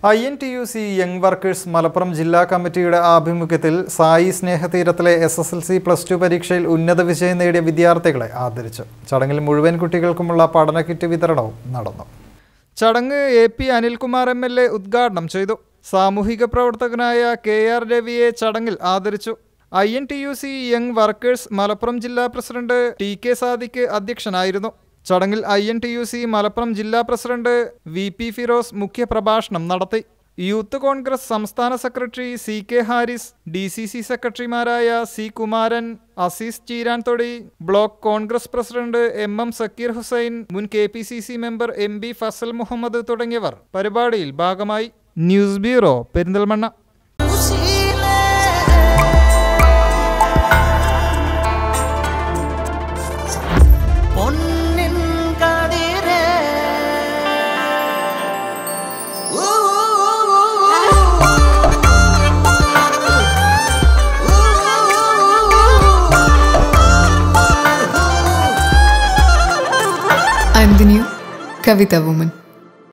I N T U C young workers Malappuram ജില്ലാ കമ്മിറ്റിയുടെ ആഭിമുഖ്യത്തിൽ സായി സ്നേഹതീരത്തിലെ S S L C plus two പരീക്ഷയിൽ ഉന്നത വിജയം നേടിയ വിദ്യാർത്ഥികളെ ആദരിച്ചു ചടങ്ങിൽ മുഴുവൻ കുട്ടികൾക്കുമുള്ള പഠന കിറ്റ് വിതരണവും നടന്നു ചടങ്ങ് A P Anilkumar M L A ഉദ്ഘാടനം ചെയ്തു സാമൂഹിക പ്രവർത്തകനായ കെ ആർ രവിയെ ചടങ്ങിൽ ആദരിച്ചു I N T U C young workers Malappuram ജില്ലാ പ്രസിഡന്റ് ടി കെ സാദിക്ക് അധ്യക്ഷനായിരുന്നു ചടങ്ങിൽ I N T U C Malappuram ജില്ലാ പ്രസിഡന്റ് വി പി ഫിറോസ് മുഖ്യപ്രഭാഷണം നടത്തി യൂത്ത് കോൺഗ്രസ് സംസ്ഥാന secretary C K Haris D C C സെക്രട്ടറിമാരായ C Kumaran Azeez Cheeranthodi block Congress president M M Zakir Hussain മുൻ K P C C member M B Fasal Muhammad തുടങ്ങിയവർ പരിപാടിയിൽ ഭാഗമായി ന്യൂസ് ബ്യൂറോ പെരിന്തൽമണ്ണ പൊന്നിൻ കതിരേ ഊ, ഊ, ഊ, I'm the new Kavita woman.